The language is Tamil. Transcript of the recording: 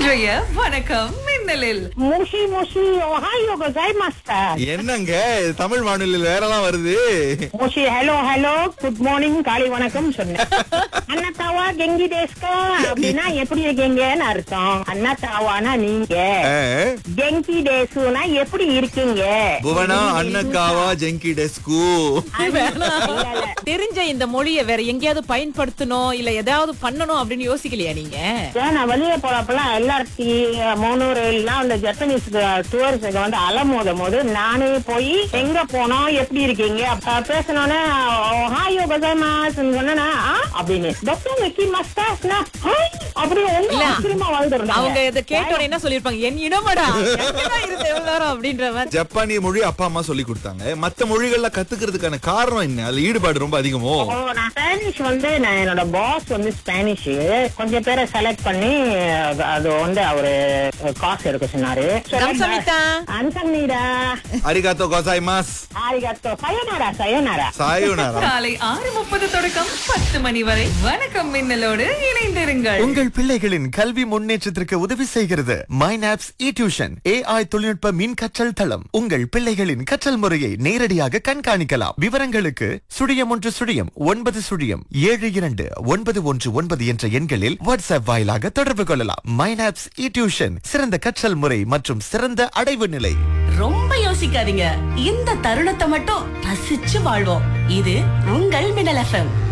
இன்றைய வணக்கம் மின்னலில் முஷி முஷி ஓஹாயோ கோசாய்மாஸ்டா என்னங்க இது தமிழ் வானொலியில் வேறலாம் வருது முஷி ஹலோ ஹலோ குட் மார்னிங் காலை வணக்கம் சொன்னேன் அண்ணா தாவா கெங்கி டேஸ்கா அப்படின்னா எப்படி இருக்கீங்கன்னு அர்த்தம் அண்ணா தாவானா நீங்க ஆ, கெங்கி டேஸ்னா எப்படி இருக்கீங்க புவனா அன்னக்காவா ஜெங்கி டெஸ்கு தெரிஞ்ச இந்த மொழியை வேற எங்கேயாவது பயன்படுத்தணும் இல்ல ஏதாவது பண்ணணும் அப்படின்னு யோசிக்கலையா நீங்க ஏன் நான் வெளியே போறப்பெல்லாம் எல்ஆர்டி மோனூர் எல்லாம் அந்த ஜப்பனீஸ் டூரிஸ்டுக்கு வந்து அலமோதும் போது நானே போய் எங்க போனோம் எப்படி இருக்கீங்க அப்ப பேசணும்னா ஹாயோ கசாமாஸ் சொன்னா அப்படின்னு டாக்டர் மிக்கி மஸ்டாஸ்னா ஹாய் அப்படி ஒண்ணு இல்ல. ஆச்சரியமா வாழ்ந்துருந்தாங்க அவங்க இதை கேட்டோட என்ன சொல்லிருப்பாங்க என் இனமடா எங்கதான் இருந்த எவ்வளவு நேரம் அப்படின்ற மாதிரி ஜப்பானிய மொழி அப்பா அம்மா சொல்லி கொடுத்தாங்க மத்த மொழிகள்ல கத்துக்கிறதுக்கான காரணம் என்ன அதுல ஈடுபாடு ரொம்ப அதிகமோ ஓ, நான் ஸ்பானிஷ் வந்து நான் என்னோட பாஸ் வந்து ஸ்பானிஷ் கொஞ்சம் பேரை செலக்ட் பண்ணி அது வந்து அவரு காசு எடுக்க சொன்னாரு கம்சமிதா. அன்சம்னிடா அரிகாத்தோ கோசாய்மாஸ் ஆரிகாத்தோ சயோனாரா சயோனாரா சாயோனாரா காலை ஆறு முப்பது தொடக்கம் பத்து மணி வரை வணக்கம் மின்னலோடு இணைந்திருங்கள் உங்கள் பிள்ளைகளின் கல்வி முன்னேற்றத்திற்கு உதவி செய்கிறது மைனாப்ஸ் இ டியூஷன் ஏஐ தொழில்நுட்ப மின் கற்றல் தளம் உங்கள் பிள்ளைகளின் கற்றல் முறையை நேரடியாக கண்காணிக்கலாம் விவரங்களுக்கு சுழியம் ஒன்று சுழியம் ஒன்பது சுழியம் ஏழு இரண்டு ஒன்பது ஒன்று ஒன்பது என்ற எண்களில் வாட்ஸ்அப் வாயிலாக தொடர்பு கொள்ளலாம் மைனாப்ஸ் இ டியூஷன் சிறந்த கற்றல் முறை மற்றும் சிறந்த அடைவு நிலை ரொம்ப யோசிக்காதீங்க இந்த தருணத்தை மட்டும் ரசிச்சு வாழ்வோம் இது உங்கள் மின்னல் எஃப்எம்